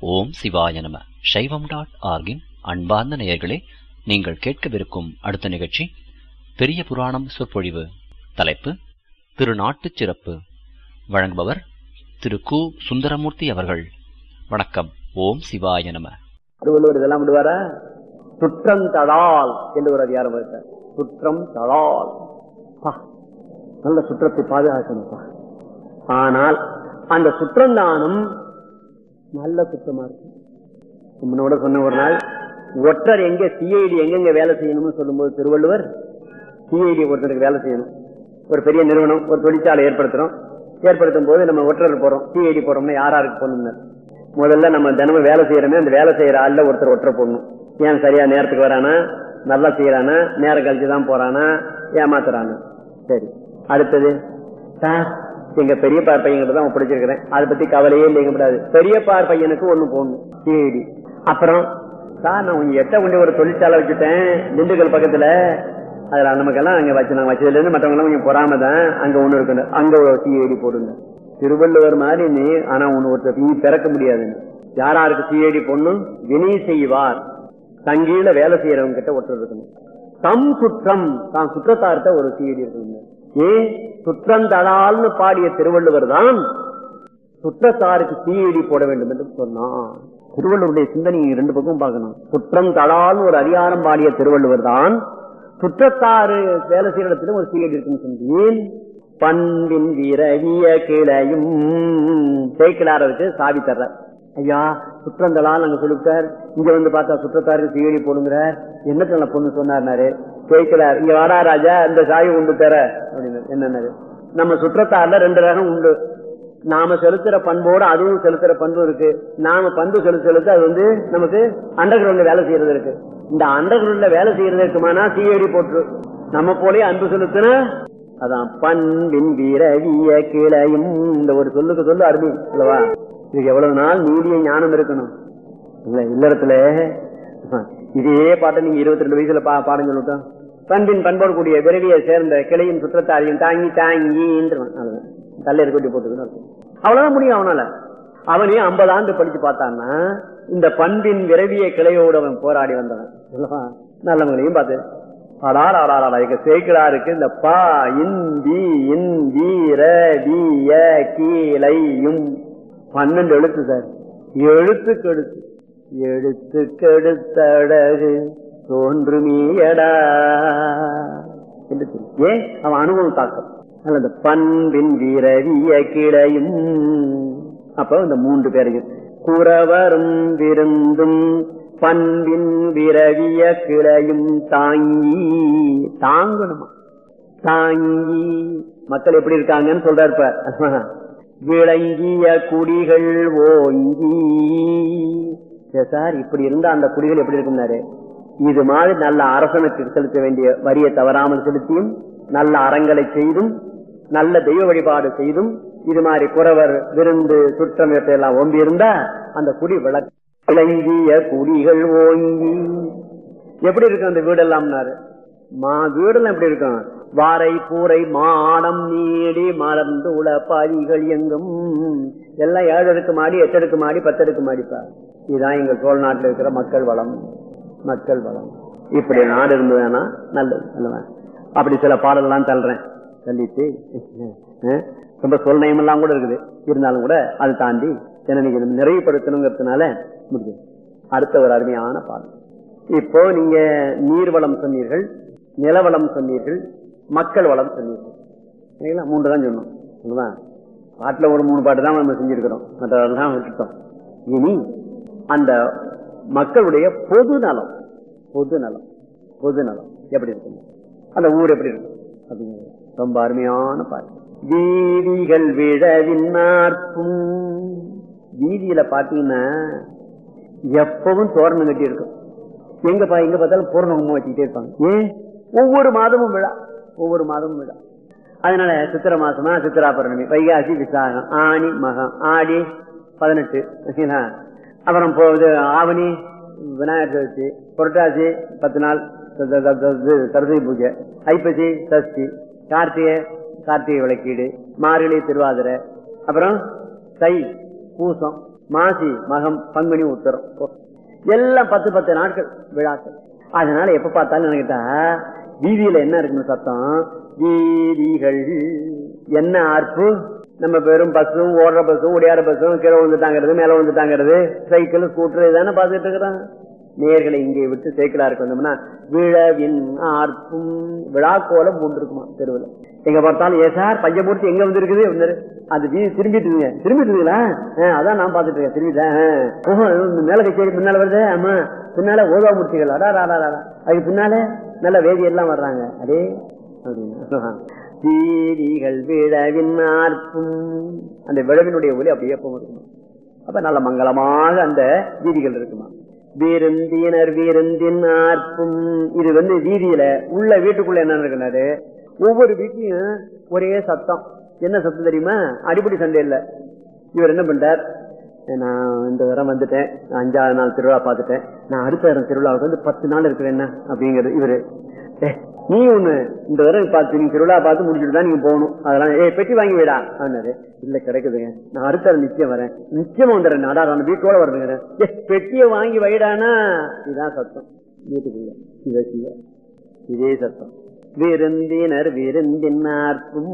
ஓம் சிவாய நம சைவம் டாட் ஆர்கின் அன்பார்ந்த நேயர்களே நீங்கள் கேட்கவிருக்கும் அடுத்த நிகழ்ச்சி பெரிய புராணம் சொற்பொழிவு தலைப்பு திருநாட்டுச் சிறப்பு வழங்குபவர் திரு கு சுந்தரமூர்த்தி அவர்கள் வணக்கம் ஓம் சிவாய நம திருவள்ளுவர் இதெல்லாம் விடுவாரா சுற்றம் தழால் என்று ஒரு அதிகாரம் இருக்கார் சுற்றம் தழால் பா, நல்ல சுற்றத்தை பாதுகாக்கணும்ப்பா ஆனால் அந்த சுற்றந்தானம் நல்ல சுத்தமா இருக்கு முன்னோட சொன்ன ஒரு நாள் ஒற்றர் எங்க சிஐடி எங்கெங்க வேலை செய்யணும்னு சொல்லும்போது திருவள்ளுவர் சிஐடி ஒருத்தருக்கு வேலை செய்யணும் ஒரு பெரிய நிறுவனம் ஒரு தொழிற்சாலை ஏற்படுத்துறோம் ஏற்படுத்தும் போது நம்ம ஒற்றர் போறோம் சிஐடி போறோம்னா யாராருக்கு போகணும்னு முதல்ல நம்ம தினமும் வேலை செய்யறோமே அந்த வேலை செய்யற ஆள்ல ஒருத்தர் ஒற்றை போடணும் ஏன் சரியா நேரத்துக்கு வரானா நல்லா செய்யறானா நேரம் கழிச்சு தான் போறானா ஏமாத்துறானா சரி அடுத்தது சார் எங்க பெரியப்பார் பையன்கிட்ட தான் பிடிச்சிருக்கிறேன் அதை பத்தி கவலையே இல்லைங்க கூடாது பெரியப்பார் பையனுக்கு ஒண்ணு போடணும் சரி அப்புறம் சார் நான் உங்க எட்ட கொண்டு ஒரு தொழிற்சாலை வச்சுட்டேன் திண்டுக்கல் பக்கத்துல அதுல நமக்கெல்லாம் அங்க வச்சு நாங்க வச்சதுல இருந்து மற்றவங்க எல்லாம் கொஞ்சம் பொறாம தான் அங்க ஒண்ணு இருக்கு அங்க ஒரு சிஐடி போடுங்க திருவள்ளுவர் மாதிரி நீ ஆனா ஒண்ணு ஒருத்தர் நீ பிறக்க முடியாதுன்னு யாராருக்கு சிஐடி பொண்ணு வினை செய்வார் தங்கீழ வேலை செய்யறவங்க கிட்ட ஒருத்தர் இருக்கணும் தம் குற்றம் தான் குற்றத்தார்த்த ஒரு சிஐடி இருக்கணும் ஏன் சுற்றந்தளால்னு பாடிய திருவள்ளுவர் தான் சுற்றத்தாருக்கு சிஐடி போட வேண்டும் என்று சொன்னான் திருவள்ளுவருடைய சிந்தனையை ரெண்டு பக்கம் பார்க்கணும் குற்றம் தளால்னு ஒரு அதிகாரம் பாடிய திருவள்ளுவர் தான் சுற்றத்தாறு வேலை செய்யற இடத்துல ஒரு சிஐடி இருக்குன்னு சொன்னேன் பண்பின் விரவிய கிளையும் சேக்கிலாரருக்கு சாவி தர்ற ஐயா சுற்றந்தலால் நாங்க சொல்லிவிட்டார் இங்க வந்து பார்த்தா சுற்றத்தாருக்கு சிஐடி போடுங்கிறார் என்னத்துல பொண்ணு சொன்னார்னாரு சேக்கிலார் இங்க வாடா ராஜா இந்த சாவி உண்டு தர அப்படின்னு என்னன்னாரு நம்ம சுற்றத்தாறுல ரெண்டு ரகம் உண்டு நாம செலுத்துற பண்போடு அதுவும் செலுத்துற பண்பு இருக்கு நாம பண்பு செலுத்த செலுத்த அது வந்து நமக்கு அண்டர் கிரவுண்ட்ல வேலை செய்யறது இருக்கு இந்த அண்டர் கிரவுண்ட்ல வேலை செய்யறது இருக்குமானா சிஐடி போட்டுரு நம்ம போலே அன்பு செலுத்தின அதான் பண்பின் விரவிய கிளையும் இந்த ஒரு சொல்லுக்கு சொல்லு அருமை இல்லவா இதுக்கு எவ்வளவு நாள் நீடிய ஞானம் இருக்கணும் இல்ல இல்லறத்துல இதே பாட்டை நீங்க இருபத்தி ரெண்டு வயசுல பா பாடம் சொல்லிட்டோம் பண்பின் பண்போடு கூடிய விரவியை சேர்ந்த கிளையும் சுற்றத்தாரையும் தாங்கி தாங்கி தள்ள இருக்கட்டி போட்டுக்கணும் அவ்வளவுதான் முடியும் அவனால அவனே ஐம்பது ஆண்டு படிச்சு பார்த்தான்னா இந்த பண்பின் விரவிய கிளையோடு அவன் போராடி வந்தவன் நல்லவங்களையும் பார்த்து அடார் அடாரா இங்க சேக்கிடாருக்கு இந்த பா இந்தி இந்தி ரீய கீழையும் பன்னெண்டு எழுத்து சார் எழுத்துக்கு எழுத்து எழுத்துக்கு எழுத்தழகு தோன்றுமீயடா என்று ஏன் அவன் அனுபவம் தாக்கம் அல்லது பண்பின் விரவிய கிளையும் அப்ப இந்த மூன்று பேரையும் குறவரும் விருந்தும் பண்பின் விரவிய கிளையும் தாங்கி தாங்கணுமா தாங்கி மக்கள் எப்படி இருக்காங்கன்னு சொல்றாரு இப்ப விளங்கிய குடிகள் ஓங்கி சார் இப்படி இருந்தா அந்த குடிகள் எப்படி இருக்கும்னாரு இது மாதிரி நல்ல அரசனுக்கு செலுத்த வேண்டிய வரியை தவறாமல் செலுத்தியும் நல்ல அறங்களை செய்தும் நல்ல தெய்வ வழிபாடு செய்தும் இது மாதிரி குறவர் விருந்து சுற்றம் எல்லாம் ஒம்பி இருந்தா அந்த குடி விளக்கு விளங்கிய குடிகள் ஓங்கி எப்படி இருக்கும் அந்த வீடெல்லாம்னாரு மா வீடெல்லாம் எப்படி இருக்கும் வாரை பூரை மாடம் நீடி மலர்ந்து உள பாதிகள் எங்கும் எல்லாம் ஏழு அடுக்கு மாடி எட்டு அடுக்கு மாடி பத்து அடுக்கு மாடிப்பா இதுதான் எங்க சோழ நாட்டில் இருக்கிற மக்கள் வளம் மக்கள் வளம் இப்படி நாடு இருந்ததுன்னா நல்லது நல்லவன் அப்படி சில பாடலாம் தள்ளுறேன் தள்ளிட்டு ரொம்ப சொல் நயமெல்லாம் கூட இருக்குது இருந்தாலும் கூட அதை தாண்டி என்ன நிறைவுபடுத்தணுங்கிறதுனால முடியும் அடுத்த ஒரு அருமையான பாடல் இப்போ நீங்க நீர்வளம் சொன்னீர்கள் நிலவளம் சொன்னீர்கள் மக்கள் வளம் சொன்னீர்கள் மூன்று தான் சொன்னோம் பாட்டுல ஒரு மூணு பாட்டு தான் நம்ம செஞ்சிருக்கிறோம் மற்றவெல்லாம் விட்டுட்டோம் இனி அந்த மக்களுடைய பொது நலம் பொது நலம் பொது நலம் எப்படி இருக்கும் அந்த ஊர் எப்படி இருக்கும் அப்படிங்கிறது ரொம்ப அருமையான பாட்டு வீதிகள் விழவின் நாற்பும் வீதியில பாத்தீங்கன்னா எப்பவும் தோரணம் கட்டி இருக்கும் எங்கப்பா எங்க பார்த்தாலும் பூர்ணகுமம் வச்சுக்கிட்டே இருப்பாங்க ஏன் ஒவ்வொரு மாதமும் விழா ஒவ்வொரு மாதமும் விழா அதனால சித்திர மாசமா சித்திரா பௌர்ணமி வைகாசி விசாகம் ஆணி மகம் ஆடி பதினெட்டு அப்புறம் போகுது ஆவணி விநாயகர் சதுர்த்தி புரட்டாசி பத்து நாள் சரஸ்வதி பூஜை ஐப்பசி சஷ்டி கார்த்திகை கார்த்திகை விளக்கீடு மார்கழி திருவாதிரை அப்புறம் தை பூசம் மாசி மகம் பங்குனி உத்தரம் ஓ. எல்லாம் பத்து பத்து நாட்கள் விழாக்கள் அதனால எப்ப பார்த்தாலும் நினைக்கிட்டா வீதியில என்ன இருக்குன்னு சத்தம் வீதிகள் என்ன ஆர்ப்பு நம்ம வெறும் பஸ்ஸும் ஓடுற பஸ்ஸும் ஒடியார பஸ்ஸும் கீழே விழுந்துட்டாங்கிறது மேல விழுந்துட்டாங்கிறது சைக்கிள் ஸ்கூட்டர் இதானே பார்த்துட்டு இருக்கிறான் நேர்களை இங்கே விட்டு சேக்கலாருக்கு வந்தோம்னா விழவின் ஆர்ப்பும் விழாக்கோலம் மூன்று இருக்குமா தெருவில் எங்க பார்த்தாலும் ஏ சார் பஞ்சமூர்த்தி எங்க வந்திருக்குது வந்தாரு அது வீ திரும்பிட்டுங்க திரும்பிட்டுங்களா அதான் நான் பார்த்துட்டு இருக்கேன் திரும்பிட்டேன் ஆ. ஓஹோ, இந்த மேல கச்சேரி பின்னால வருது ஆமா பின்னால ஓதா மூர்த்திகள் அடா அடா, அடா, அடா. அதுக்கு பின்னால நல்ல வேதி எல்லாம் வர்றாங்க அடே அப்படின்னு. வீதிகள் விழவின் ஆர்ப்பும் அந்த விழவினுடைய ஒலி அப்படியே எப்பவும் இருக்குமா அப்ப நல்ல மங்களமாக அந்த வீதிகள் இருக்குமா வீரந்தியினர் வீரந்தின் ஆர்ப்பும் இது வந்து வீதியில உள்ள வீட்டுக்குள்ள என்ன இருக்குனாரு ஒவ்வொரு வீட்லயும் ஒரே சத்தம் என்ன சத்தம் தெரியுமா அடிப்படை சண்டை இல்ல இவர் என்ன பண்றார் நான் இந்த தரம் வந்துட்டேன் நான் அஞ்சாவது நாள் திருவிழா பார்த்துட்டேன் நான் அடுத்த தரம் திருவிழாவுக்கு வந்து பத்து நாள் இருக்கிறேன் என்ன அப்படிங்கிறது இவரு "ஏய், நீ ஒண்ணு இந்த தடவை பார்த்து நீங்க திருவிழா பார்த்து முடிச்சுட்டு தான் நீங்க போகணும் அதெல்லாம் ஏ பெட்டி வாங்கி விடா அப்படின்னாரு இல்ல கிடைக்குதுங்க நான் அடுத்த தடவை நிச்சயம் வரேன் நிச்சயமா வந்துடுறேன் நாடா நான் வீட்டோட வரணுங்க ஏ பெட்டியை வாங்கி வைடானா இதுதான் சத்தம் வீட்டுக்குள்ள இதை செய்ய இதே சத்தம் விருந்தினர் விருந்தினார்க்கும்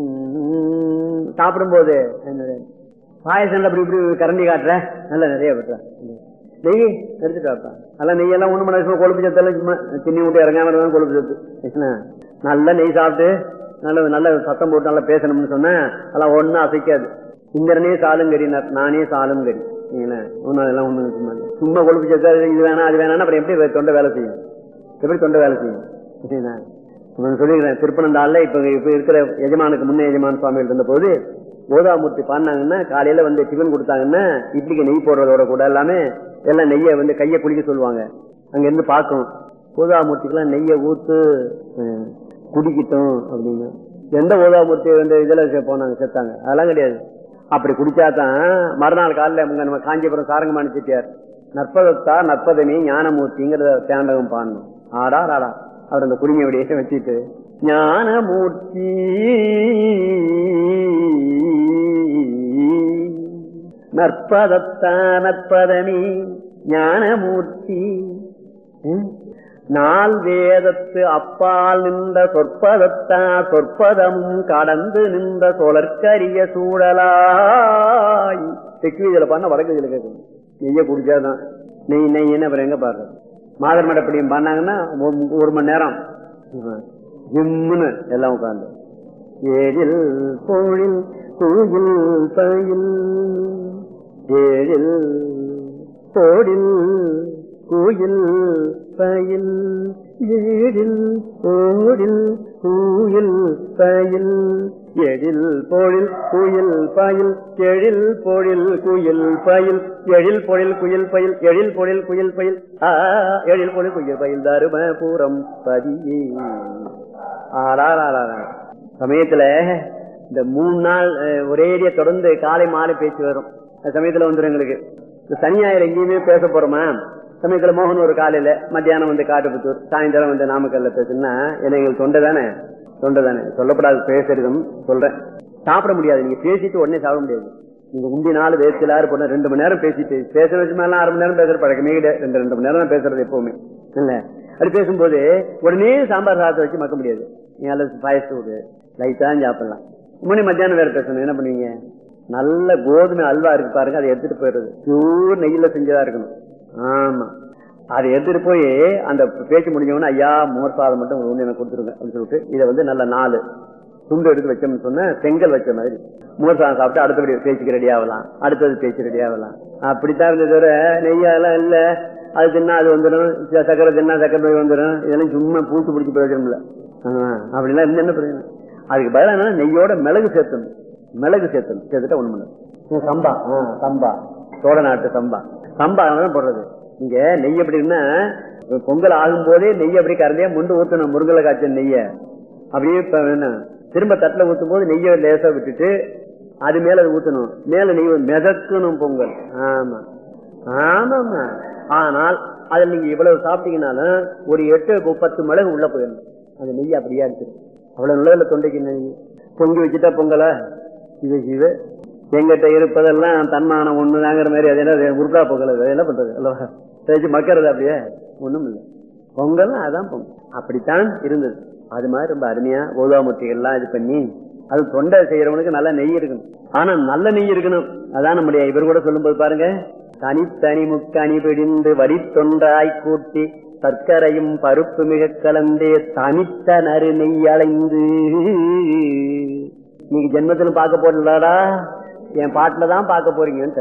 சாப்பிடும் போது என்னது பாயசம் அப்படி இப்படி கரண்டி காட்டுற நல்லா நிறைய விட்டுற நெய் எடுத்துட்டு வாப்பா அதெல்லாம் நெய்யெல்லாம் ஒண்ணு மணி நேரம் கொழுப்பு சத்தெல்லாம் சும்மா திண்ணி விட்டு இறங்காம இருந்தாலும் கொழுப்பு சத்து என்ன? நல்ல நெய் சாப்பிட்டு நல்ல நல்ல சத்தம் போட்டு நல்லா பேசணும்னு சொன்னா அதெல்லாம் ஒண்ணும் அசைக்காது இந்திரனே சாலும் கறினார் நானே சாலும் கறி நீங்களே ஒன்னும் அதெல்லாம் ஒண்ணும் சும்மா இல்ல. சும்மா கொழுப்பு சத்து இது வேணாம் அது வேணாம் அப்புறம் எப்படி தொண்டை வேலை செய்யும் எப்படி தொண்டை வேலை செய்யும் சரிங்களா? இப்ப நான் சொல்லிக்கிறேன் திருப்பனந்தாள்ல இப்ப இப்ப இருக்கிற எஜமானுக்கு முன்ன எஜமான் சுவாமிகள் இருந்த போது கோதாமூர்த்தி பாடினாங்கன்னா காலையில வந்து டிஃபன் கொடுத்தாங்கன்னா இட்லிக்கு நெய் போடுறதோட கூட எல்லாமே எல்லாம் நெய்யை வந்து கையை குளிக்க சொல்லுவாங்க அங்க இருந்து பார்க்கும் கோதாமூர்த்திக்கெல்லாம் நெய்யை ஊத்து அஹ், குடிக்கட்டும் அப்படின்னு எந்த கோதாமூர்த்தி வந்து இதுல செ- போனாங்க செத்தாங்க அதெல்லாம் கிடையாது அப்படி குடிச்சாதான் மறுநாள் காலையில உங்க நம்ம காஞ்சிபுரம் சாரங்கமான செட்டியார் நற்பதத்தா நற்பதமே ஞானமூர்த்திங்கிற தேண்டகம் பாடணும் ஆடா ராடா அவர் அந்த குடிமையுடைய வச்சுட்டு ஞானமூர்த்தி நற்பதத்தா நற்பதமே ஞானமூர்த்தி ம்? நால் வேதத்து அப்பால் நின்ற சொற்பதத்தா சொற்பதமும் கடந்து நின்ற சொலற்கரிய சூழலாய் தெற்கு வீதியில பண்ண வடக்கு வீதியில கேட்கணும் நெய்ய குடிச்சாதான் நெய் நெய் என்ன அப்புறம் எங்க பாடுறது மாதர் மடப்படியும் பண்ணாங்கன்னா ஒரு- ஒரு மணி நேரம் ஜிம்முன்னு எல்லாம் உட்காந்து ஏழில் கோழில் கோயில் பயில் ஏழில் கோடில் கோயில் பயில் ஏழில் கோடில் கோயில் பயில் எழில் பொழில் குயில் பயில் எழில் பொழில் குயில் பயில் எழில் பொழில் குயில் பயில் எழில் பொழில் குயில் பயில் ஆ எழில் பொழில் குயில் பயில் தருமபுரம் பதியே ஆடாடா சமயத்துல இந்த மூணு நாள் அஹ், ஒரேடியா தொடர்ந்து காலை மாலை பேச்சு வரும் அந்த சமயத்துல வந்துடும் எங்களுக்கு இந்த சனி ஞாயிறு எங்கேயுமே பேச போறோமா சமயத்துல மோகன் ஒரு காலையில மத்தியானம் வந்து காட்டுப்புத்தூர் சாயந்தரம் வந்து நாமக்கல்ல பேசுனா என்ன எங்களுக்கு தொண்டை தானே தொண்டை தானே சொல்லப்படாது பேசுறதும் சொல்றேன் சாப்பிட முடியாது நீங்க பேசிட்டு உடனே சாப்பிட முடியாது நீங்க உண்டி நாள் வேஸ்டிலாரு போன ரெண்டு மணி நேரம் பேசிட்டு பேச வச்சு மேல அரை மணி நேரம் பேசுற பழக்கமே கிடையாது ரெண்டு ரெண்டு மணி நேரம் தான் பேசுறது எப்பவுமே இல்ல அது பேசும்போது உடனே சாம்பார் சாதத்தை வச்சு மக்க முடியாது நீ அல்லது பாயசம் விடு லைட்டா சாப்பிடலாம் மணி மத்தியானம் வேற பேசணும் என்ன பண்ணுவீங்க நல்ல கோதுமை அல்வா இருக்கு பாருங்க அதை எடுத்துட்டு போயிடுறது பியூர் நெய்யில செஞ்சதா இருக்கணும் ஆமா அதை எடுத்துட்டு போய் அந்த பேச்சு முடிஞ்சவொடனே ஐயா மோர் சாதம் மட்டும் ஒண்ணு எனக்கு கொடுத்துருங்க அப்படின்னு சொல்லிட்டு இதை வந்து நல்ல நாலு துண்டு எடுத்து வச்சோம்னு சொன்னா செங்கல் வச்ச மாதிரி மோர் சாதம் சாப்பிட்டு அடுத்தபடி பேச்சுக்கு ரெடி ஆகலாம் அடுத்தது பேச்சு ரெடி ஆகலாம் அப்படித்தான் இருந்தது தவிர நெய்யெல்லாம் இல்ல அது தின்னா அது வந்துடும் சக்கரை தின்னா சக்கரை நோய் வந்துடும் இதெல்லாம் சும்மா பூத்து பிடிச்சி பிரயோஜனம் இல்ல ஆமா, அப்படிலாம் இருந்து என்ன பிரயோஜனம் அதுக்கு பதிலா என்னன்னா நெய்யோட மிளகு சேர்த்தணும் மிளகு சேர்த்தணும் சேர்த்துட்டா ஒண்ணு பண்ணு சம்பா ஆ, சம்பா சோழ நாட்டு சம்பா சம்பா தான் போடுறது இங்க நெய் எப்படின்னா பொங்கல் ஆகும் போதே நெய் அப்படி கறந்தே முண்டு ஊத்தணும் முருங்கலை காய்ச்சல் நெய்ய அப்படியே இப்ப என்ன திரும்ப தட்டுல ஊத்தும் போது நெய்யை லேசா விட்டுட்டு அது மேல அது ஊத்தணும் மேல நெய் வந்து மிதக்கணும் பொங்கல் ஆமா ஆமாமா ஆனால் அதுல நீங்க இவ்வளவு சாப்பிட்டீங்கன்னாலும் ஒரு எட்டு பத்து மிளகு உள்ள போயிடணும் அந்த நெய் அப்படியே இருக்குது அவ்வளவு நிலையில தொண்டைக்கு நெய் பொங்கி வச்சுட்டா பொங்கல இது இது எங்கிட்ட இருப்பதெல்லாம் தன்மானம் ஒண்ணுதாங்கிற மாதிரி அது என்ன உருட்டா பொங்கல் அது என்ன பண்றது அல்லவா தேய்ச்சி மக்கறது அப்படியே ஒண்ணும் இல்லை பொங்கல் அதான் பொங்கல் அப்படித்தான் இருந்தது அது மாதிரி ரொம்ப அருமையா ஓதாமூர்த்திகள்லாம் இது பண்ணி அது தொண்டை செய்யறவனுக்கு நல்ல நெய் இருக்கணும் ஆனா நல்ல நெய் இருக்கணும் அதான் நம்முடைய இவர் கூட சொல்லும்போது பாருங்க தனித்தனி முக்கணி பிடிந்து வரி தொண்டாய் கூட்டி சர்க்கரையும் பருப்பு மிக கலந்தே தனித்த நறு நெய் அலைந்து நீங்க ஜென்மத்துல பார்க்க போறீங்களாடா என் பாட்டுல தான் பார்க்க போறீங்கன்னு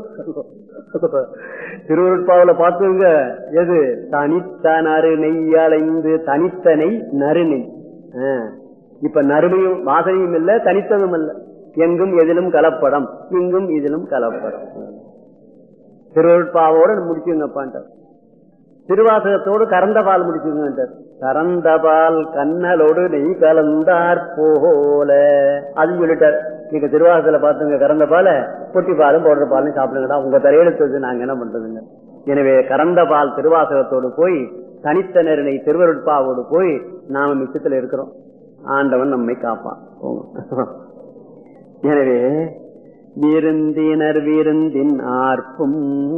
திருவருட்பாவில பார்த்துங்க எது தனித்த நறு நெய் அலைந்து தனித்த நெய் நறு நெய் ஆ. இப்ப நறுமையும் வாசனையும் இல்ல தனித்ததும் இல்ல எங்கும் எதிலும் கலப்படம் இங்கும் இதிலும் கலப்படம் திருவருட்பாவோட முடிச்சுங்கப்பான்ட்டார் திருவாசகத்தோடு கறந்த பால் முடிச்சுங்க கறந்த பால் கண்ணலோடு நெய் கலந்தார் போல அது சொல்லிட்டார் நீங்க திருவாசகத்துல பாத்துங்க கறந்த பால பொட்டி பாலும் போடுற பாலும் சாப்பிடுங்கடா உங்க தரையெழுத்து வச்சு நாங்க என்ன பண்றதுங்க எனவே கறந்த பால் திருவாசகத்தோடு போய் தனித்த நெருணை திருவருட்பாவோடு போய் நாம மிச்சத்துல இருக்கிறோம் ஆண்டவன் நம்மை காப்பான் போங்க. எனவே விருந்தினர் விருந்தின் ஆர்ப்பும்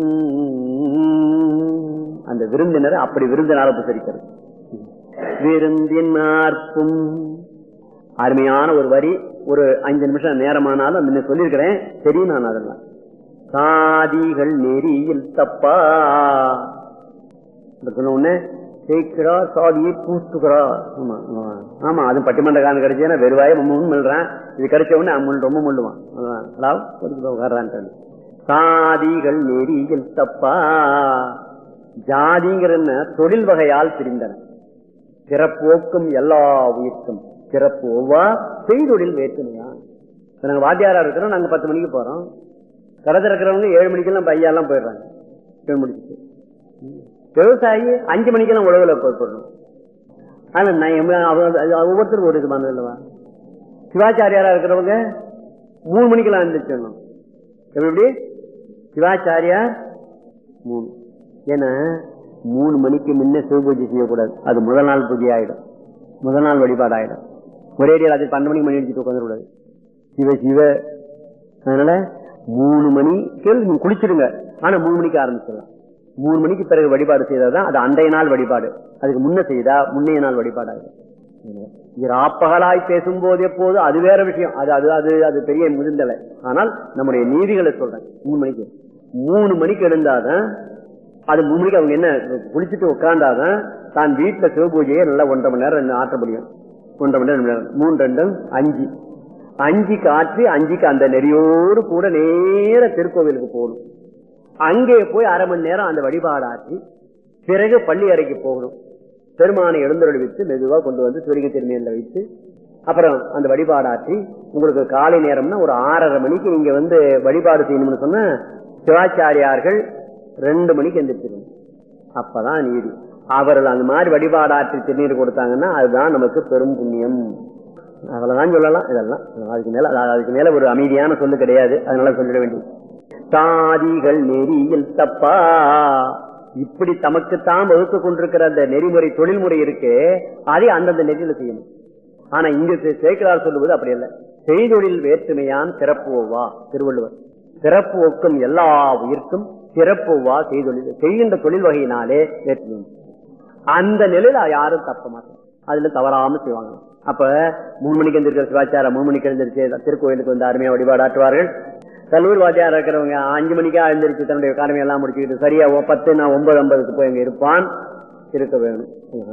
அந்த விருந்தினர் அப்படி விருந்தினால உபசரிக்கிறது விருந்தின் ஆர்ப்பும் அருமையான ஒரு வரி ஒரு அஞ்சு நிமிஷம் நேரமானாலும் முன்ன சொல்லியிருக்கிறேன் தெரியும் நான் அதெல்லாம் சாதிகள் நெறியில் தப்பா இப்ப சொன்ன உடனே ஜெயிக்கிறார் சாதியை பூத்துக்கிறார் ஆமா ஆமா. ஆமா அது பட்டிமன்றக்காரன் கிடைச்சேன்னா வெறுவாய முன்னு முள்றான் இது கிடைச்ச உடனே அம்முள் ரொம்ப முள்ளுவான் அதான். அதாவது ஒரு உட்கார்றான்ட்டு. சாதிகள் நெறியில் தப்பா ஜாதிங்கிற என்ன தொழில் வகையால் பிரிந்தன பிறப்போக்கும் எல்லா உயிர்க்கும் பிறப்பு ஒவ்வா செய்தொழில் வேற்றுமையா இப்ப நாங்க வாத்தியாரா இருக்கிறோம் நாங்க பத்து மணிக்கு போறோம் கடை திறக்கிறவங்க ஏழு மணிக்கெல்லாம் பையெல்லாம் போயிடுறாங்க ஏழு மணிக்கு விவசாயி அஞ்சு மணிக்கெல்லாம் உழவுல போய் போடணும் ஆனா நான் எம்ம- அவ- அது ஒவ்வொருத்தருக்கும் ஒரு விதமானது இல்லவா சிவாச்சாரியாரா இருக்கிறவங்க மூணு மணிக்கெல்லாம் எழுந்திரிச்சிடணும் எப்படி எப்படி சிவாச்சாரியார் மூணு ஏன்னா மூணு மணிக்கு முன்ன சிவபூஜை செய்யக்கூடாது அது முதல் நாள் பூஜை ஆயிடும் முதல் நாள் வழிபாடு ஆயிடும் ஒரே அடியில் அது பன்னெண்டு மணிக்கு மணி அடிச்சுட்டு உட்காந்துக்கூடாது சிவ சிவ அதனால மூணு மணிக்கு நீங்க குளிச்சிடுங்க ஆனா மூணு மணிக்கு ஆரம்பிச்சிடலாம் மூணு மணிக்கு பிறகு வழிபாடு செய்தாதான் அது அன்றைய நாள் வழிபாடு அதுக்கு முன்ன செய்தா முன்னைய நாள் வழிபாடு ஆகும் இராப்பகலாய் பேசும்போது எப்போது அது வேற விஷயம் அது அது அது அது பெரிய முதிர்ந்தலை ஆனால் நம்முடைய நீதிகளை சொல்றேன் மூணு மணிக்கு மூணு மணிக்கு எழுந்தாதான் அது மூணு மணிக்கு அவங்க என்ன குளிச்சுட்டு உட்கார்ந்தாதான் தான் வீட்டுல சிவபூஜையை நல்லா ஒன்றரை மணி நேரம் ரெண்டு ஆற்ற முடியும் ஒன்றரை மணி நேரம் ரெண்டு மணி நேரம் மூணு ரெண்டும் அஞ்சு அஞ்சுக்கு ஆற்றி அஞ்சுக்கு அந்த நெறியோடு கூட நேர திருக்கோவிலுக்கு போகணும் அங்கே போய் அரை மணி நேரம் அந்த வழிபாடு ஆற்றி பிறகு பள்ளி அறைக்கு போகணும் பெருமானை எழுந்தருளி வைத்து மெதுவா கொண்டு வந்து சுரிக திருமையில வைத்து அப்புறம் அந்த வழிபாடு ஆற்றி உங்களுக்கு காலை நேரம்னா ஒரு ஆறரை மணிக்கு நீங்க வந்து வழிபாடு செய்யணும்னு சொன்னா சிவாச்சாரியார்கள் ரெண்டு மணிக்கு எந்திரிச்சிருங்க அப்பதான் நீதி அவர்கள் அந்த மாதிரி வழிபாடு ஆற்றி திருநீர் கொடுத்தாங்கன்னா அதுதான் நமக்கு பெரும் புண்ணியம் அவ்வளவுதான் சொல்லலாம் இதெல்லாம் அதுக்கு மேல அதுக்கு மேல ஒரு அமைதியான சொல்லு கிடையாது அதனால சொல்லிட வேண்டியது சாதிகள் நெறியில் தப்பா இப்படி தமக்குத்தான் வகுத்து கொண்டிருக்கிற அந்த நெறிமுறை தொழில்முறை இருக்கு அதை அந்தந்த நெறியில செய்யணும் ஆனா இங்கு சே- சேக்கிரார் சொல்லுவது அப்படி அல்ல செய்தொழில் வேற்றுமையான் சிறப்புவா திருவள்ளுவர் சிறப்பு ஒக்கும் எல்லா உயிர்க்கும் சிறப்புவா செய்தொழில் செய்கின்ற தொழில் வகையினாலே வேற்றுமை அந்த நிலையில யாரும் தப்ப மாட்டாங்க அதுல தவறாம செய்வாங்க அப்ப மூணு மணிக்கு எழுந்திருக்கிற சிவாச்சாரம் மூணு மணிக்கு எழுந்திருச்சு திருக்கோயிலுக்கு வந்து அருமையா வழிபாடாற்றுவார்கள் கல்லூரி வாத்தியார் இருக்கிறவங்க அஞ்சு மணிக்கா எழுந்திருச்சு தன்னுடைய கடமை எல்லாம் முடிச்சுக்கிட்டு சரியா ஒ- பத்து நான் ஒன்பது ஐம்பதுக்கு போய் அங்க இருப்பான் இருக்க வேணும்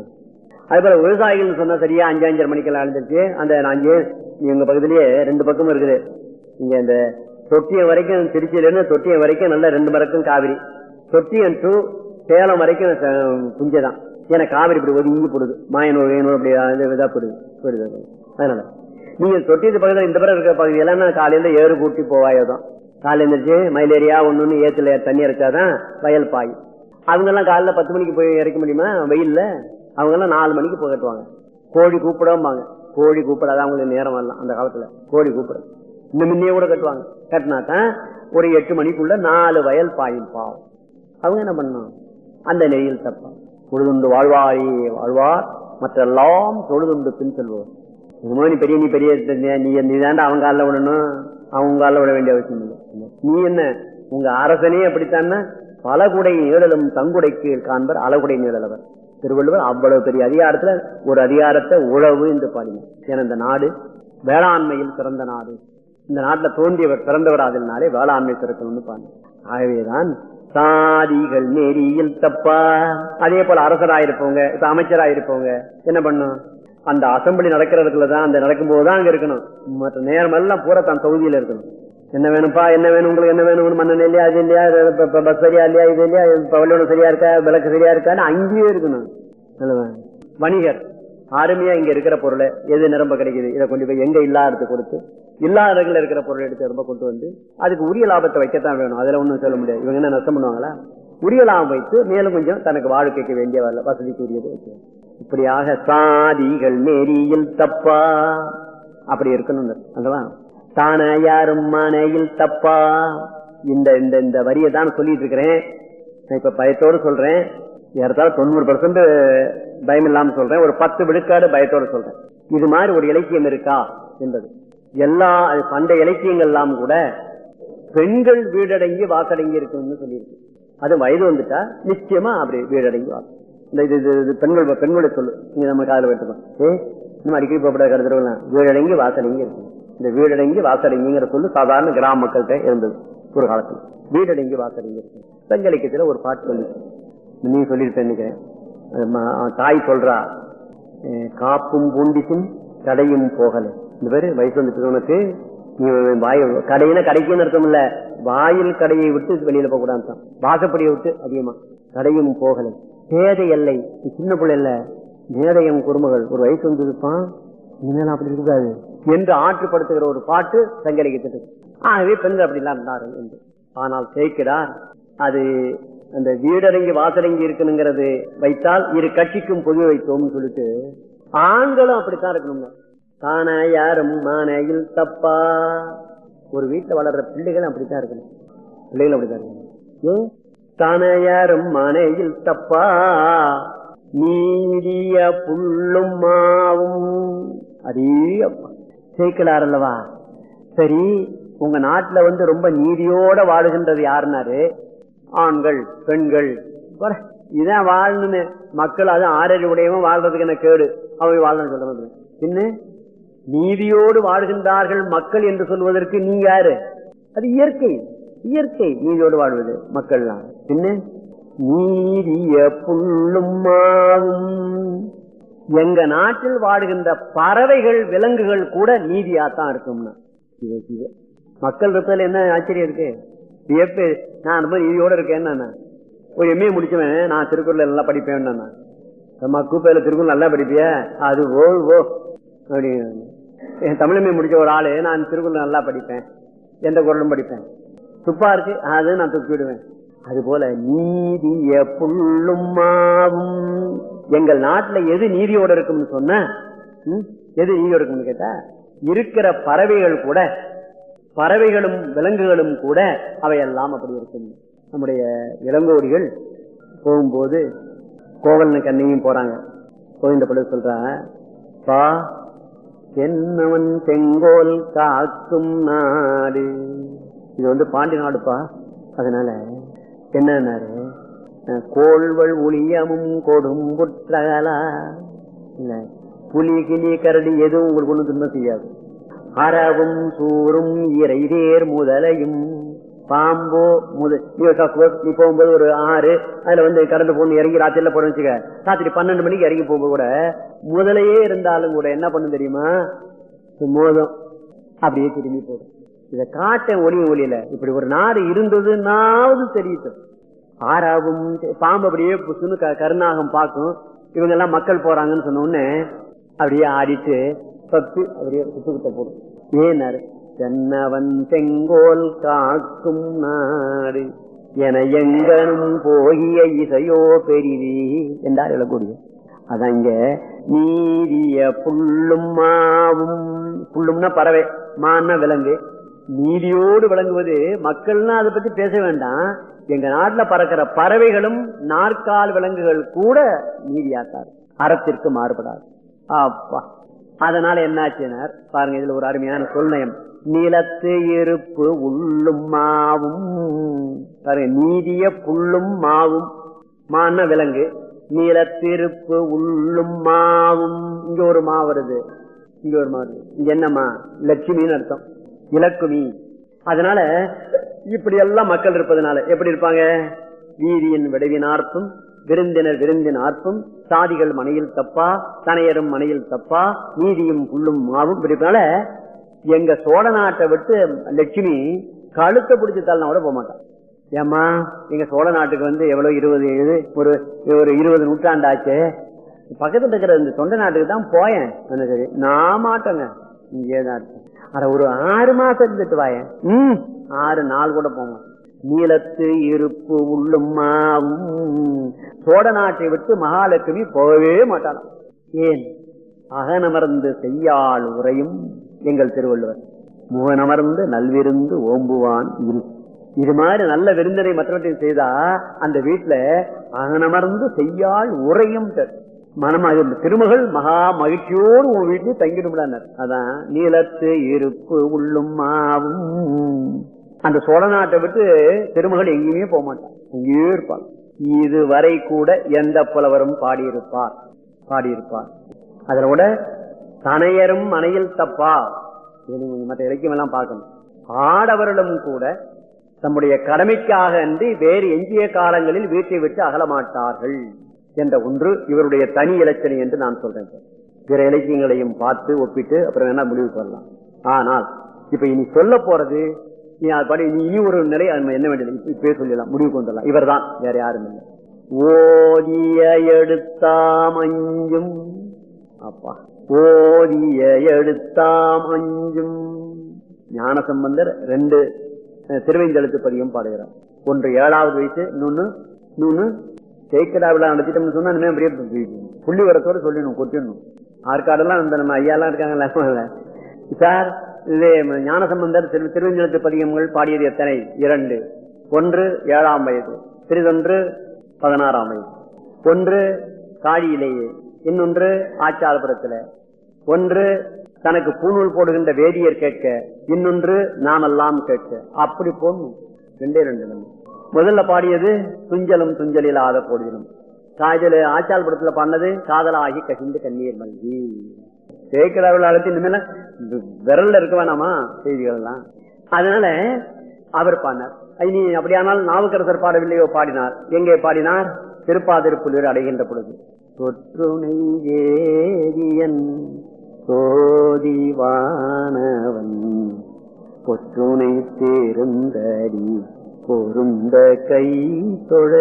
அதே போல விவசாயிகள் சொன்னா சரியா அஞ்சு அஞ்சரை மணிக்கெல்லாம் எழுந்திருச்சு அந்த நான் அஞ்சு எங்க பக்கத்திலேயே ரெண்டு பக்கமும் இருக்குது இங்க இந்த தொட்டியம் வரைக்கும் திருச்சியில இருந்து தொட்டியம் வரைக்கும் நல்ல ரெண்டு மரக்கும் காவிரி தொட்டியம் டு சேலம் வரைக்கும் ச- புஞ்சதான் ஏன்னா காவிரி இப்படி ஒதுங்கி போடுது மாயனூர் வேணூர் அப்படி இது இதா போடுது போயிடுது அதனால நீங்க தொட்டியத்து பக்கத்துல இந்த பிறகு இருக்கிற பகுதி எல்லாம் நான் காலையில ஏறு கூட்டி போவாயதான் காலையில எழுந்திரிச்சு மயிலேரியா ஒண்ணு ஏத்துல தண்ணி இருக்காதான் வயல் பாய் அவங்க எல்லாம் காலைல பத்து மணிக்கு போய் இறக்க முடியுமா வெயில்ல அவங்க எல்லாம் நாலு மணிக்கு போய் கட்டுவாங்க கோழி கூப்பிடாம கோழி கூப்பிடாத அவங்களுக்கு நேரம் வரலாம் அந்த காலத்துல கோழி கூப்பிட இன்னும் முன்னே கூட கட்டுவாங்க கட்டினா தான் ஒரு எட்டு மணிக்குள்ள நாலு வயல் பாயும் பாவம் அவங்க என்ன பண்ணணும் அந்த நெறியில் தப்பா பொழுதுண்டு வாழ்வாரி வாழ்வார் மற்றெல்லாம் தொழுதுண்டு பின் செல்வோர் இது மாதிரி நீ பெரிய நீ பெரிய நீ நீ தாண்டா அவங்க காலில் விடணும் அவங்க ஆள விட வேண்டிய அவசியம் இல்லை நீ என்ன உங்க அரசனே அப்படித்தான்னா பலகுடை நீழலும் தங்குடைக்கு காண்பர் அழகுடை நீழலவர் திருவள்ளுவர் அவ்வளவு பெரிய அதிகாரத்துல ஒரு அதிகாரத்தை உழவு என்று பாடினார் ஏன்னா இந்த நாடு வேளாண்மையில் சிறந்த நாடு இந்த நாட்டுல தோன்றியவர் பிறந்தவர் அதனாலே வேளாண்மை சிறக்கணும்னு பாடினார் ஆகவேதான் சாதிகள் நெறியில் தப்பா அதே போல அரசராயிருப்பவங்க இப்ப அமைச்சராயிருப்பவங்க என்ன பண்ணும் அந்த அசம்பிளி நடக்கிற இடத்துல தான் அந்த நடக்கும்போது தான் அங்க இருக்கணும் மற்ற நேரம் எல்லாம் பூரா தன் தொகுதியில இருக்கணும் என்ன வேணும்ப்பா என்ன வேணும் உங்களுக்கு என்ன வேணும் மண்ணன் இல்லையா அது இல்லையா பஸ் சரியா இல்லையா இது இல்லையா பவளோடு சரியா இருக்கா விளக்கு சரியா இருக்கான்னு அங்கேயே இருக்கணும் நல்லவா? வணிகர் அருமையா இங்க இருக்கிற பொருளை எது நிரம்ப கிடைக்குது இதை கொண்டு போய் எங்க இல்லாத கொடுத்து இல்லாத இடங்கள்ல இருக்கிற பொருளை எடுத்து ரொம்ப கொண்டு வந்து அதுக்கு உரிய லாபத்தை வைக்கத்தான் வேணும் அதுல ஒண்ணும் சொல்ல முடியாது இவங்க என்ன நஷ்டம் பண்ணுவாங்களா உரிய லாபம் வைத்து மேலும் கொஞ்சம் தனக்கு வாழ்க்கைக்கு வேண்டிய வ- வசதிக்கு உரியது வைக்க இப்படியாக சாதிகள் நெறியில் தப்பா அப்படி இருக்கணும் அல்லவா தான யாரும் மனையில் தப்பா இந்த இந்த இந்த வரியை தான் சொல்லிட்டு இருக்கிறேன் நான் இப்ப பயத்தோடு சொல்றேன் ஏறத்தாழ தொண்ணூறு பர்சன்ட் பயம் இல்லாம சொல்றேன் ஒரு பத்து விழுக்காடு பயத்தோடு சொல்றேன் இது மாதிரி ஒரு இலக்கியம் இருக்கா என்பது எல்லா அது பண்டைய இலக்கியங்கள் எல்லாம் கூட பெண்கள் வீடடங்கி வாக்கடங்கி இருக்கணும்னு சொல்லியிருக்கு அது வயது வந்துட்டா நிச்சயமா அப்படி வீடடங்கி வாக்கு இந்த இது இது- இது பெண்கள் பெண்களுடைய சொல்லு நீங்க நம்ம காதல வெட்டுக்கோம் ஏ இன்னும் அடிக்கடி போகப்பட கருத்துருவலாம் வீடடங்கி வாசடங்கி இருக்கும் இந்த வீடடங்கி வாசடங்கிங்கிற சொல்லு சாதாரண கிராம மக்கள்கிட்ட இருந்தது ஒரு காலத்துல வீடடங்கி வாசடங்கி இருக்கும் பெண்களிக்கத்துல ஒரு பாட்டு சொல்லி நீ சொல்லியிருப்பேன் நினைக்கிறேன் அது ம- தாய் சொல்றா அஹ் காப்பும் பூண்டிக்கும் கடையும் போகல இந்த பேரு வயசு வந்துட்டு உனக்கு நீ வாய் கடையின கடைக்குன்னு அர்த்தம் இல்ல வாயில் கடையை விட்டு வெளியில போக கூடாது வாசப்படியை விட்டு அதிகமா கடையும் போகலை பேதை எல்லை நீ சின்ன பிள்ளை இல்ல மேதையம் குறுமகள் ஒரு வயசு வந்திருப்பான் இனிமேல் அப்படி இருக்காது என்று ஆற்றுப்படுத்துகிற ஒரு பாட்டு சங்கரிக்கத்தது ஆகவே பெண்கள் அப்படி எல்லாம் இருந்தார்கள் என்று ஆனால் சேர்க்கிறார் அது அந்த வீடடங்கி வாசடங்கி இருக்கணுங்கிறது வைத்தால் இரு கட்சிக்கும் பொது வைத்தோம்னு சொல்லிட்டு ஆண்களும் அப்படித்தான் இருக்கணுங்க தானா யாரும் மானையில் தப்பா ஒரு வீட்டுல வளர்ற பிள்ளைகள் அப்படித்தான் இருக்கணும் பிள்ளைகள் அப்படித்தான் இருக்கணும் ஏன் தானா யாரும் மானையில் தப்பா நீடிய புல்லும் மாவும் அடே அப்பா சேர்க்கலார் அல்லவா சரி உங்க நாட்டுல வந்து ரொம்ப நீதியோட வாழுகின்றது யாருனாரு ஆண்கள் பெண்கள் போற, இதான் வாழணுமே மக்கள் அது ஆறறி உடையவன் வாழ்றதுக்கு என்ன கேடு அவங்க வாழணும் சொல்றது பின்ன நீதியோடு வாழ்கின்றார்கள் மக்கள் என்று சொல்வதற்கு நீ யாரு அது இயற்கை இயற்கை நீதியோடு வாழ்வது மக்கள்லாம் பின்ன நீதிய புல்லும் மாவும் எங்க நாட்டில் வாடுகின்ற பறவைகள் விலங்குகள் கூட நீதியாத்தான் இருக்கும்னா சிவ சிவ. மக்கள் இருப்பதில் என்ன ஆச்சரியம் இருக்கு வியப்பு நான் ரொம்ப நீதியோட இருக்கேன் நான் ஒரு எம்ஏ முடிச்சவன் நான் திருக்குறள் நல்லா படிப்பேன் நான் நம்ம கூப்பையில திருக்குறள் நல்லா படிப்பிய அது ஓ ஓ அப்படி என் தமிழ் எம்ஏ முடிச்ச ஒரு ஆளு நான் திருக்குறள் நல்லா படிப்பேன் எந்த குரலும் படிப்பேன் துப்பா இருக்கு அது நான் துப்பி விடுவேன் அது போல நீதிய புல்லும் மாவும் எங்கள் நாட்டுல எது நீதியோட இருக்கும்னு சொன்ன ம், எது நீதியோட இருக்கும்னு கேட்டா இருக்கிற பறவைகள் கூட பறவைகளும் விலங்குகளும் கூட அவையெல்லாம் அப்படி இருக்கும் நம்முடைய இளங்கோடிகள் போகும்போது கோவலனு கண்ணையும் போறாங்க கோவிந்த பிள்ளை சொல்ற பா தென்னவன் செங்கோல் காக்கும் நாடு இது வந்து பாண்டி நாடுப்பா அதனால என்னன்னாரு அஹ், கோள்வள் ஒளியமும் கொடும்புற்றகலா இல்ல புலி கிளி கரடி எதுவும் உங்களுக்கு ஒண்ணும் துன்பம் செய்யாது அறவும் சூரும் இறைதேர் முதலையும் பாம்போ முத நீ suppose நீ போகும்போது ஒரு ஆறு அதுல வந்து கரண்ட் போன் இறங்கி ராத்திரில போட வச்சுக்க ராத்திரி பன்னெண்டு மணிக்கு இறங்கி போகும்போது கூட முதலையே இருந்தாலும் கூட என்ன பண்ணும் தெரியுமா மோதம் அப்படியே திரும்பி போடும் இத காட்ட ஒளி ஒளியில இப்படி ஒரு நாடு இருந்ததுன்னாவது தெரியுது ஆறாவும் பாம்பு அப்படியே புசுன்னு க- கருநாகம் பார்க்கும் இவங்க எல்லாம் மக்கள் போறாங்கன்னு சொன்ன உடனே அப்படியே ஆடிட்டு பத்து அப்படியே குத்துக்கிட்ட போடும் ஏனாரு தென்னவன் செங்கோல் காக்கும் நாடு என எங்கனும் போகிய இசையோ பெரிதி என்றார் எழக்கூடிய அதான் இங்க நீதிய புல்லும் மாவும் புல்லும்னா பறவை மான்னா விலங்கு நீதியோடு விளங்குவது மக்கள்னா அதை பத்தி பேச வேண்டாம் எங்க நாட்டுல பறக்கிற பறவைகளும் நாற்கால் விலங்குகள் கூட நீதியாத்தார் அறத்திற்கு மாறுபடாது அப்பா அதனால என்னாச்சுனார் பாருங்க இதுல ஒரு அருமையான சொல்நயம் நிலத்து இருப்பு உள்ளும் மாவும் பாருங்க நீதிய புல்லும் மாவும் மான விலங்கு நிலத்திருப்பு உள்ளும் மாவும் இங்க ஒரு மா வருது இங்க ஒரு மா வருது இங்க என்னமா லட்சுமின்னு அர்த்தம் இலக்குமி அதனால இப்படி எல்லாம் மக்கள் இருப்பதனால எப்படி இருப்பாங்க வீதியின் விடைவினார்ப்பும் விருந்தினர் விருந்தின் ஆர்ப்பும் சாதிகள் மனையில் தப்பா தனையரும் மனையில் தப்பா நீதியும் புல்லும் மாவும் இப்படி இருப்பதனால எங்க சோழ நாட்டை விட்டு லட்சுமி கழுத்தை பிடிச்சி தள்ளனா கூட போக மாட்டான் ஏமா எங்க சோழ நாட்டுக்கு வந்து எவ்வளவு இருபது இது ஒரு ஒரு இருபது நூற்றாண்டாச்சு பக்கத்துல இருக்கிற இந்த தொண்டை நாட்டுக்கு தான் போயேன் என்ன சரி நான் மாட்டேங்க இங்கே தான் இருக்கேன் அட ஒரு ஆறு மாசம் இருந்துட்டு வாயேன் ம் ஆறு நாள் கூட போங்க நீளத்து இருப்பு உள்ளும் மாவும் சோழ நாட்டை விட்டு மகாலட்சுமி போகவே மாட்டாளாம் ஏன் அகனமர்ந்து செய்யாள் உரையும் எங்கள் திருவள்ளுவர் முகனமர்ந்து நல்விருந்து ஓம்புவான் இரு இது மாதிரி நல்ல விருந்தினை மற்றவற்றையும் செய்தா அந்த வீட்டுல அகனமர்ந்து செய்யாள் உரையும் தரு. மனமாக இந்த திருமகள் மகா மகிழ்ச்சியோடு உன் வீட்டில் தங்கிடும்லார் அதான் நீளத்து இருப்பு உள்ளும் மாவும் அந்த சோழ நாட்டை விட்டு திருமகள் எங்கேயுமே போக மாட்டான் எங்கேயே இருப்பாள் இதுவரை கூட எந்த புலவரும் பாடியிருப்பார் பாடியிருப்பார் அதுல கூட தனையரும் மனையில் தப்பா இது நீங்க மற்ற இலக்கியம் எல்லாம் பார்க்கணும் ஆடவர்களும் கூட தம்முடைய கடமைக்காக அன்றி வேறு எஞ்சிய காலங்களில் வீட்டை விட்டு அகலமாட்டார்கள் என்ற ஒன்று இவருடைய தனி இலச்சனை என்று நான் சொல்றேன் சார். பிற இலக்கியங்களையும் பார்த்து ஒப்பிட்டு அப்புறம் என்ன முடிவு சொல்லலாம் ஆனால் இப்ப இனி சொல்ல போறது நீ அது படி நீ இனி ஒரு நிலை அது என்ன வேண்டியது இப்ப இப்பவே சொல்லலாம் முடிவு கொண்டலாம் இவர்தான் வேற யாரும் இல்லை ஓதிய எடுத்தாம் அஞ்சும் அப்பா ஓதிய எடுத்தாம் அஞ்சும் ஞான சம்பந்தர் ரெண்டு அஹ், திருவைந்தெழுத்து பதிகம் பாடுகிறார் ஒன்று ஏழாவது வயசு இன்னொன்னு இன்னொன்னு ஜெயிக்கடா விழா நடத்திட்டோம்னு சொன்னா இனிமே அப்படியே புள்ளி வரத்தோட சொல்லிடணும் கொட்டிடணும் ஆற்காடெல்லாம் இந்த நம்ம ஐயாலாம் இருக்காங்கல்ல சார் இது ஞானசம்பந்தர் திரு திருவஞ்சலத்து பதிகங்கள் பாடியது எத்தனை இரண்டு ஒன்று ஏழாம் வயது சிறிதொன்று பதினாறாம் வயது ஒன்று காழியிலேயே இன்னொன்று ஆச்சாரபுரத்துல ஒன்று தனக்கு பூநூல் போடுகின்ற வேதியர் கேட்க இன்னொன்று நாமெல்லாம் கேட்க அப்படி போடணும் ரெண்டே ரெண்டு நம்ம முதல்ல பாடியது துஞ்சலும் துஞ்சலில்லாத போடினும் காதல ஆச்சாரபுரத்துல பாடினது காதலாகி கசிந்து கண்ணீர் மல்கி சேக்கடாவில் அழைத்து இனிமேல விரல்ல இருக்க வேணாமா செய்திகள் எல்லாம் அதனால அவர் பாடினார் இனி அப்படியானால் நாவுக்கரசர் பாடவில்லையோ பாடினார் எங்கே பாடினார் திருப்பாதிருப்புலூர் அடைகின்ற பொழுது தொற்றுணை வேதியன் சோதிவானவன் பொற்றுணை தேர்ந்தடி பொருந்த கை தொழ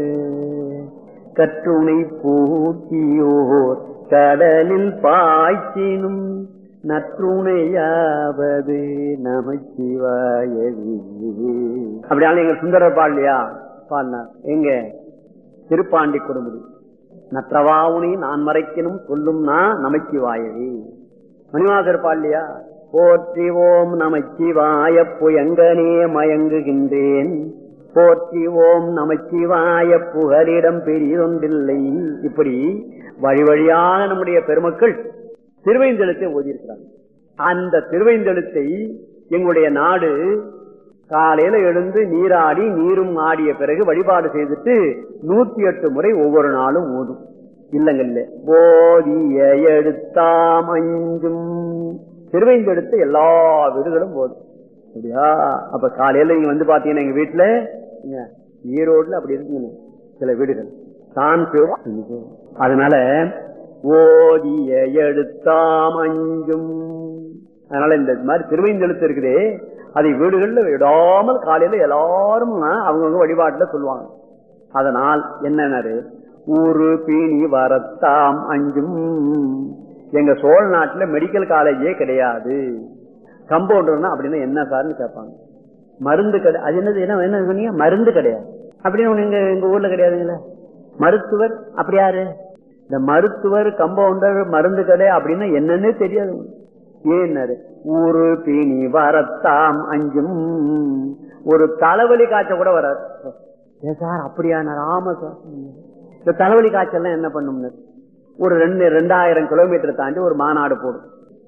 கற்றுணை பூட்டியோர் கடலில் பாய்ச்சினும் நற்றுணையாவது நமச்சிவாயவே அப்படியாலும் எங்க சுந்தரர் பாடலையா பாடினார் எங்க திருப்பாண்டி கொடுமுடி நற்றவாவுனை நான் மறைக்கணும் சொல்லும் நான் நமச்சிவாயவே மணிவாசர் பாடலையா போற்றி ஓம் நமச்சிவாய புயங்கனே மயங்குகின்றேன் போற்றி ஓம் நமச்சிவாய புகலிடம் பெரியதொன்றில்லை இப்படி வழி வழியாக நம்முடைய பெருமக்கள் திருவைந்தெழுத்தை ஓதியிருக்கிறாங்க அந்த திருவைந்தெழுத்தை எங்களுடைய நாடு காலையில எழுந்து நீராடி நீரும் ஆடிய பிறகு வழிபாடு செய்துட்டு நூத்தி எட்டு முறை ஒவ்வொரு நாளும் ஓதும் இல்லங்க இல்ல போதிய எடுத்தாம் அஞ்சும் திருவைந்தெடுத்து எல்லா வீடுகளும் போதும் அப்படியா அப்ப காலையில நீங்க வந்து பாத்தீங்கன்னா எங்க வீட்டுல இங்க ஈரோடுல அப்படி இருக்குங்க சில வீடுகள் தான் சிவம். அதனால ஓதிய எடுத்தாம் அஞ்சும் அதனால இந்த மாதிரி திருவைந்தெழுத்து இருக்குதே அதை வீடுகள்ல விடாமல் காலையில எல்லாரும் அவங்கவுங்க வழிபாட்டுல சொல்லுவாங்க அதனால் என்னன்னாரு ஊரு பீனி வரத்தாம் அஞ்சும் எங்க சோழ நாட்டுல மெடிக்கல் காலேஜே கிடையாது கம்பவுண்டர்னா அப்படின்னா என்ன சார்னு கேட்பாங்க மருந்து கடை அது என்னது என்ன என்ன சொன்னீங்க மருந்து கிடையாது அப்படின்னு ஒண்ணு எங்க எங்க ஊர்ல கிடையாதுங்களா மருத்துவர் அப்படி யாரு இந்த மருத்துவர் கம்பவுண்டர் மருந்து கடை அப்படின்னா என்னன்னே தெரியாது ஏன்னாரு ஊரு பீனி வரத்தாம் அஞ்சும் ஒரு தலைவலி காய்ச்சல் கூட வராது ஏன் சார் அப்படியான ஆமா சார் இந்த தலைவலி காய்ச்சல்லாம் என்ன பண்ணும்னு ஒரு ரெண்டு ரெண்டாயிரம் கிலோமீட்டர் தாண்டி ஒரு மாநாடு போடும்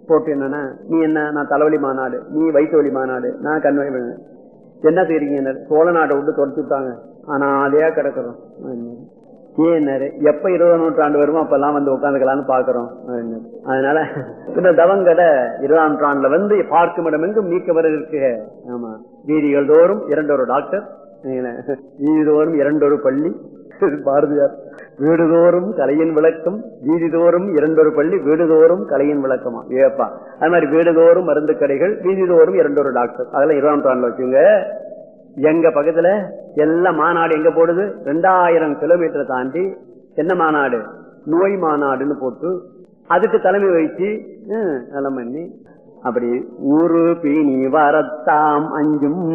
போட்டு என்னன்னா நீ என்ன நான் தலைவலி மாநாடு நீ வயிற்று வலி மாநாடு நான் கண் வலி மாநாடு. என்ன செய்றீங்க சோழ நாட்டை விட்டு துரத்தி விட்டாங்க ஆனா அதையா கிடக்குறோம் ஏன்னாரு எப்ப இருபதாம் நூற்றாண்டு வருமோ அப்பெல்லாம் வந்து உட்காந்துக்கலாம்னு பாக்குறோம் அப்படின்னாரு. அதனால இந்த தவங்கட இருபதாம் நூற்றாண்டுல வந்து பார்க்கும் இடம் எங்கும் நீக்க வர இருக்கு ஆமா வீதிகள் தோறும் இரண்டொரு டாக்டர் வீதி தோறும் இரண்டொரு பள்ளி பாரதியார் வீடுதோறும் கலையின் விளக்கம் வீதிதோறும் இரண்டொரு பள்ளி வீடுதோறும் கலையின் விளக்கமா ஏப்பா அது மாதிரி வீடுதோறும் மருந்து கடைகள் வீதிதோறும் இரண்டொரு டாக்டர் அதெல்லாம் இருபதாம் நூற்றாண்டுல வச்சுங்க எங்க பக்கத்துல எல்லாம் மாநாடு எங்க போடுது ரெண்டாயிரம் கிலோமீட்டர் தாண்டி என்ன மாநாடு நோய் மாநாடுன்னு போட்டு அதுக்கு தலைமை வகிச்சு ஹம், நலம் பண்ணி அப்படி ஊரு பீனி வரத்தாம் அஞ்சும்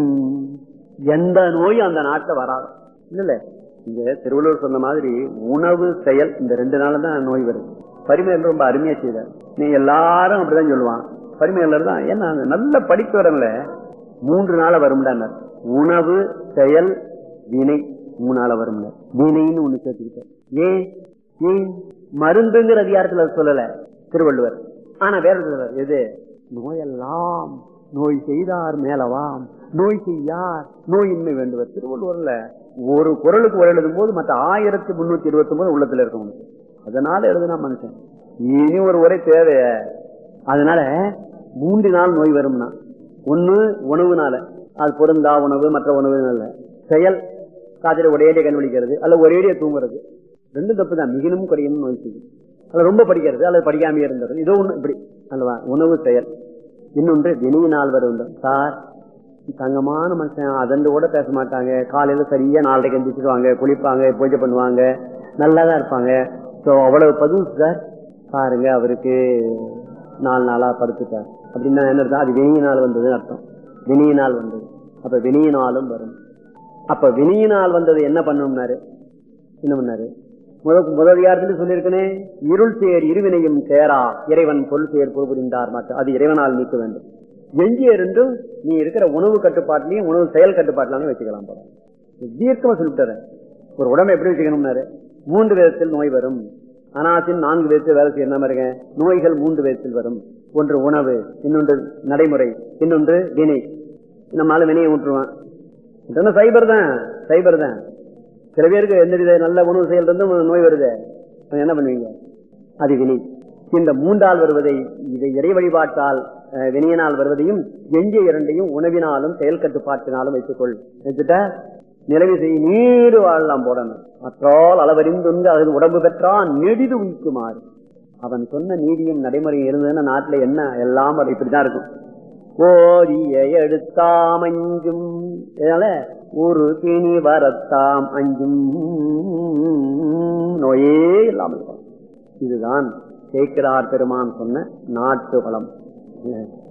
எந்த நோயும் அந்த நாட்டுல வராது இல்ல இங்க திருவள்ளுவர் சொன்ன மாதிரி உணவு செயல் இந்த ரெண்டு நாள்ல தான் நோய் வருது பரிமையல் ரொம்ப அருமையா செய்தார் நீ எல்லாரும் அப்படிதான் சொல்லுவான் பரிமையாளர் தான் ஏன்னா அந்த நல்ல படிக்க வரல மூன்று நாள வரும்டார் உணவு செயல் வினை மூணு நாள வரும்ல வினைன்னு ஒண்ணு சேர்த்துக்கிட்டார் ஏன் ஏன் மருந்துங்கிற அதிகாரத்துல சொல்லல திருவள்ளுவர் ஆனா வேற சொல்றார் எது நோயெல்லாம் நோய் செய்தார் மேலவாம் நோய் செய்யார் நோயின்மை வேண்டுவர் திருவள்ளுவர்ல ஒரு குரலுக்கு ஒரு எழுதும் போது மற்ற ஆயிரத்தி முன்னூத்தி இருபத்தி ஒன்பது உள்ளத்துல இருக்கும் உனக்கு. அதனால எழுதுனா மனுஷன் இனி ஒரு உரை தேவை அதனால மூன்று நாள் நோய் வரும்னா ஒண்ணு உணவுனால அது பொருந்தா உணவு மற்ற உணவுனால செயல் காய்ச்சல் ஒரேடிய கண் விழிக்கிறது அல்ல ஒரேடிய தூங்குறது ரெண்டும் தப்பு தான் மிகினும் குறையணும் நோய் செய்யும் அல்ல ரொம்ப படிக்கிறது அல்லது படிக்காமயே இருந்தது இதோ ஒண்ணு இப்படி அல்லவா உணவு செயல் இன்னொன்று வினையினால் வரும் சார் தங்கமான மனுஷன் அதண்டு கூட பேச மாட்டாங்க காலையில சரியா நாலரைக்கு எந்திரிச்சிருவாங்க குளிப்பாங்க பூஜை பண்ணுவாங்க நல்லா தான் இருப்பாங்க ஸோ அவ்வளவு பதிவு சார் பாருங்க அவருக்கு நாலு நாளா படுத்துட்டார் அப்படின்னா என்ன அர்த்தம் அது வினையினால் வந்ததுன்னு அர்த்தம் வினையினால் வந்தது அப்ப வினையினாலும் வரும் அப்ப வினையினால் வந்தது என்ன பண்ணும்னாரு என்ன பண்ணாரு முதல் முதலியாரத்துல சொல்லியிருக்கனே இருள் சேர் இருவினையும் சேரா இறைவன் பொருள் சேர் புரிந்தார் மாற்ற அது இறைவனால் நீக்க வேண்டும் எஞ்சிய இருந்தும் நீ இருக்கிற உணவு கட்டுப்பாட்டிலையும் உணவு செயல் கட்டுப்பாட்டிலாமே வச்சுக்கலாம் போல தீர்க்கமா சொல்லிட்டாரு ஒரு உடம்பை எப்படி வச்சுக்கணும்னாரு மூன்று விதத்தில் நோய் வரும் அனாசின் நான்கு விதத்தில் வேலை செய்யணும் இருங்க நோய்கள் மூன்று விதத்தில் வரும் ஒன்று உணவு இன்னொன்று நடைமுறை இன்னொன்று வினை நம்மளால வினையை ஊற்றுவான் இதெல்லாம் சைபர் தான் சைபர் தான் சில பேருக்கு எந்த வித நல்ல உணவு செயல் இருந்தும் நோய் வருது அப்ப என்ன பண்ணுவீங்க அது வினை இந்த மூன்றால் வருவதை இதை இறை வழிபாட்டால் அஹ், வினையினால் வருவதையும் எஞ்சிய இரண்டையும் உணவினாலும் செயல் கட்டுப்பாட்டினாலும் வைத்துக்கொள் வச்சுட்ட நிலவி செய் நீடு வாழலாம் போடணும் மற்றால் அளவறிந்துண்டு அது உடம்பு பெற்றான் நெடிது உயிக்குமாறு அவன் சொன்ன நீதியும் நடைமுறையும் இருந்ததுன்னா நாட்டுல என்ன எல்லாம் அது இப்படிதான் இருக்கும் ஓதிய எடுத்தாம் அஞ்சும் இதனால ஒரு பிணி வரத்தாம் அஞ்சும் நோயே இல்லாமல் இருக்கும். இதுதான் சேக்கிரார் பெருமான் சொன்ன நாட்டு வளம்